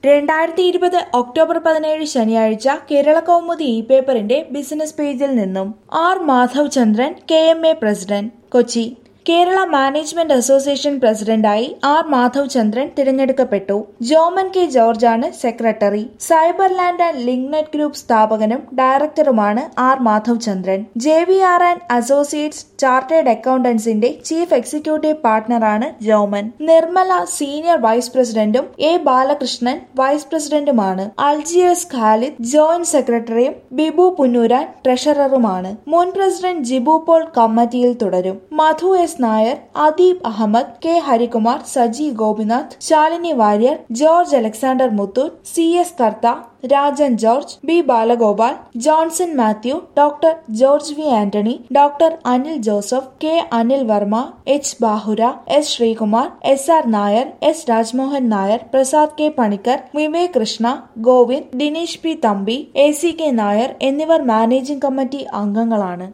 രണ്ടായിരത്തി ഇരുപത് ഒക്ടോബർ പതിനേഴ് ശനിയാഴ്ച കേരള കൗമുദി ഇ പേപ്പറിന്റെ ബിസിനസ് പേജിൽ നിന്നും R Madhav Chandran K M A president Kochi Kerala management association പ്രസിഡന്റായി ആർ മാധവ് ചന്ദ്രൻ തിരഞ്ഞെടുക്കപ്പെട്ടു ജോമൻ കെ ജോർജാണ് secretary cyber land and Linknet group സ്ഥാപകനും ഡയറക്ടറുമാണ് R Madhav Chandran J V R and associates chartered അക്കൗണ്ടൻസിന്റെ ചീഫ് എക്സിക്യൂട്ടീവ് പാർട്ണറാണ് ജോമൻ നിർമ്മല സീനിയർ വൈസ് പ്രസിഡന്റും എ ബാലകൃഷ്ണൻ വൈസ് പ്രസിഡന്റുമാണ് അൽജിയസ് ഖാലിദ് ജോയിന്റ് സെക്രട്ടറിയും ബിബു പുന്നൂരാൻ ട്രഷററുമാണ് മുൻ പ്രസിഡന്റ് ജിബു പോൾ കമ്മിറ്റിയിൽ തുടരും Madhu S Nair Adeeb Ahmed K Harikumar Saji Gopinath Shalini Warrier George Alexander Muthoor C S Kartha Rajan George B Balagopal Johnson Mathew doctor George V Antony doctor Anil Joseph K Anil Varma H ബാഹുര S Sreekumar S R Nair S Rajmohan Nair Prasad K Panicker Vivek Krishna Govind Dinesh P Thampi A C K Nair എന്നിവർ managing committee അംഗങ്ങളാണ്